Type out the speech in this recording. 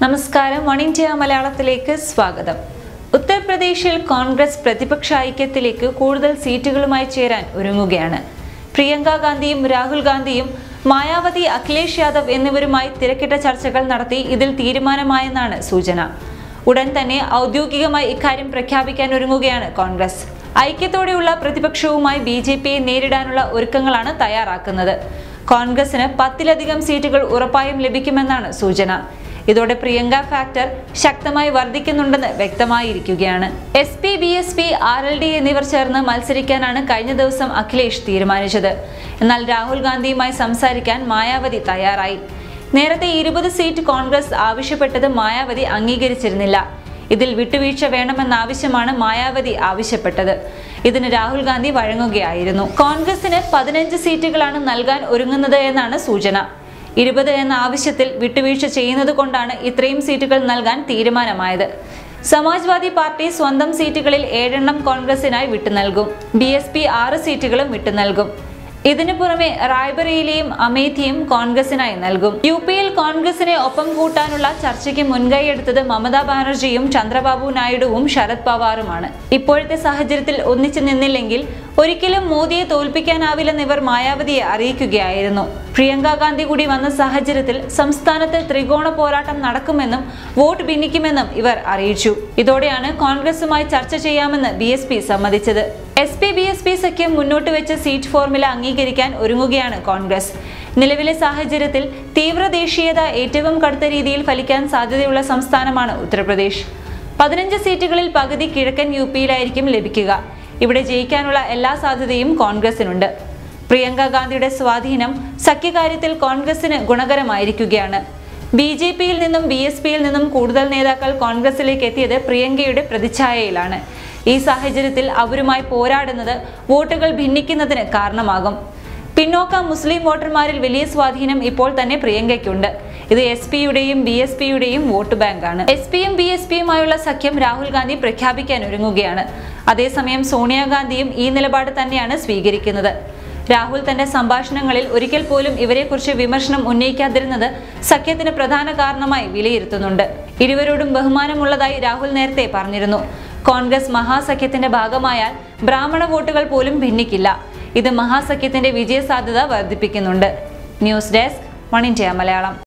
നമസ്കാരം one India മലയാളത്തിലേക്ക് സ്വാഗതം ഉത്തർപ്രദേശിൽ കോൺഗ്രസ് പ്രതിപക്ഷ ഐക്യത്തിലേക്ക് കൂടുതൽ സീറ്റുകളുമായി ചേരാൻ ഒരുങ്ങുകയാണ് പ്രിയങ്ക ഗാന്ധിയും രാഹുൽ ഗാന്ധിയും മായാവതി അഖിലേഷ് യാദവ് എന്നിവരുമായി തിരക്കിട്ട ചർച്ചകൾ നടത്തി ഇതിൽ തീരുമാനമായെന്നാണ് സൂചന ഉടൻ തന്നെ ഔദ്യോഗികമായി ഇക്കാര്യം പ്രഖ്യാപിക്കാൻ ഒരുങ്ങുകയാണ് കോൺഗ്രസ് ഐക്യത്തോടെയുള്ള പ്രതിപക്ഷവുമായി ബി ജെ പിയെ നേരിടാനുള്ള ഒരുക്കങ്ങളാണ് തയ്യാറാക്കുന്നത് കോൺഗ്രസിന് പത്തിലധികം സീറ്റുകൾ ഉറപ്പായും ലഭിക്കുമെന്നാണ് സൂചന ഇതോടെ പ്രിയങ്ക ഫാക്ടർ ശക്തമായി വർദ്ധിക്കുന്നുണ്ടെന്ന് വ്യക്തമായിരിക്കുകയാണ് S P B S P R L D എന്നിവർ ചേർന്ന് മത്സരിക്കാനാണ് കഴിഞ്ഞ ദിവസം അഖിലേഷ് തീരുമാനിച്ചത് എന്നാൽ രാഹുൽ ഗാന്ധിയുമായി സംസാരിക്കാൻ മായാവതി തയ്യാറായി നേരത്തെ ഇരുപത് സീറ്റ് കോൺഗ്രസ് ആവശ്യപ്പെട്ടത് മായാവതി അംഗീകരിച്ചിരുന്നില്ല ഇതിൽ വിട്ടുവീഴ്ച വേണമെന്ന ആവശ്യമാണ് മായാവതി ആവശ്യപ്പെട്ടത് ഇതിന് രാഹുൽ ഗാന്ധി വഴങ്ങുകയായിരുന്നു കോൺഗ്രസിന് പതിനഞ്ച് സീറ്റുകളാണ് നൽകാൻ ഒരുങ്ങുന്നത് എന്നാണ് സൂചന ഇരുപത് എന്ന ആവശ്യത്തിൽ വിട്ടുവീഴ്ച ചെയ്യുന്നത് കൊണ്ടാണ് ഇത്രയും സീറ്റുകൾ നൽകാൻ തീരുമാനമായത് സമാജ്വാദി പാർട്ടി സ്വന്തം സീറ്റുകളിൽ ഏഴെണ്ണം കോൺഗ്രസിനായി വിട്ടുനൽകും ബി എസ് പി ആറ് സീറ്റുകളും വിട്ടുനൽകും ഇതിനു പുറമെ റായ്ബറയിലെയും അമേഠിയും കോൺഗ്രസിനായി നൽകും യു പിയിൽ കോൺഗ്രസിനെ ഒപ്പം കൂട്ടാനുള്ള ചർച്ചയ്ക്ക് മുൻകൈയെടുത്തത് മമതാ ബാനർജിയും ചന്ദ്രബാബു നായിഡുവും ശരത് പവാറുമാണ് ഇപ്പോഴത്തെ സാഹചര്യത്തിൽ ഒന്നിച്ചു നിന്നില്ലെങ്കിൽ ഒരിക്കലും മോദിയെ തോൽപ്പിക്കാനാവില്ലെന്ന് ഇവർ മായാവതിയെ അറിയിക്കുകയായിരുന്നു പ്രിയങ്ക ഗാന്ധി കൂടി വന്ന സാഹചര്യത്തിൽ സംസ്ഥാനത്ത് ത്രികോണ പോരാട്ടം നടക്കുമെന്നും വോട്ട് ഭിന്നിക്കുമെന്നും ഇവർ അറിയിച്ചു ഇതോടെയാണ് കോൺഗ്രസുമായി ചർച്ച ചെയ്യാമെന്ന് ബി എസ് പി സമ്മതിച്ചത് S P B S P സഖ്യം മുന്നോട്ട് വെച്ച സീറ്റ് ഫോർമുല അംഗീകരിക്കാൻ ഒരുങ്ങുകയാണ് കോൺഗ്രസ് നിലവിലെ സാഹചര്യത്തിൽ തീവ്ര ദേശീയത ഏറ്റവും കടുത്ത രീതിയിൽ ഫലിക്കാൻ സാധ്യതയുള്ള സംസ്ഥാനമാണ് ഉത്തർപ്രദേശ് പതിനഞ്ച് സീറ്റുകളിൽ പകുതി കിഴക്കൻ യു പിയിലായിരിക്കും ലഭിക്കുക ഇവിടെ ജയിക്കാനുള്ള എല്ലാ സാധ്യതയും കോൺഗ്രസിനുണ്ട് പ്രിയങ്ക ഗാന്ധിയുടെ സ്വാധീനം സഖ്യകാര്യത്തിൽ കോൺഗ്രസിന് ഗുണകരമായിരിക്കുകയാണ് ബി ജെ പിയിൽ നിന്നും ബി എസ് പിയിൽ നിന്നും കൂടുതൽ നേതാക്കൾ കോൺഗ്രസിലേക്ക് എത്തിയത് പ്രിയങ്കയുടെ പ്രതിച്ഛായയിലാണ് ഈ സാഹചര്യത്തിൽ അവരുമായി പോരാടുന്നത് വോട്ടുകൾ ഭിന്നിക്കുന്നതിന് കാരണമാകും പിന്നോക്ക മുസ്ലിം വോട്ടർമാരിൽ വലിയ സ്വാധീനം ഇപ്പോൾ തന്നെ പ്രിയങ്കയ്ക്കുണ്ട് ഇത് എസ് പിയുടെയും ബി എസ് പിയുടെയും വോട്ട് ബാങ്കാണ് എസ് പിയും ബി എസ് പിയുമായുള്ള സഖ്യം രാഹുൽ ഗാന്ധി പ്രഖ്യാപിക്കാൻ ഒരുങ്ങുകയാണ് അതേസമയം സോണിയാഗാന്ധിയും ഈ നിലപാട് തന്നെയാണ് സ്വീകരിക്കുന്നത് രാഹുൽ തന്റെ സംഭാഷണങ്ങളിൽ ഒരിക്കൽ പോലും ഇവരെക്കുറിച്ച് വിമർശനം ഉന്നയിക്കാതിരുന്നത് സഖ്യത്തിന് പ്രധാന കാരണമായി വിലയിരുത്തുന്നുണ്ട് ഇരുവരോടും ബഹുമാനമുള്ളതായി രാഹുൽ നേരത്തെ പറഞ്ഞിരുന്നു കോൺഗ്രസ് മഹാസഖ്യത്തിന്റെ ഭാഗമായാൽ ബ്രാഹ്മണ വോട്ടുകൾ പോലും ഭിന്നിക്കില്ല ഇത് മഹാസഖ്യത്തിന്റെ വിജയസാധ്യത വർദ്ധിപ്പിക്കുന്നുണ്ട് news desk One India Malayalam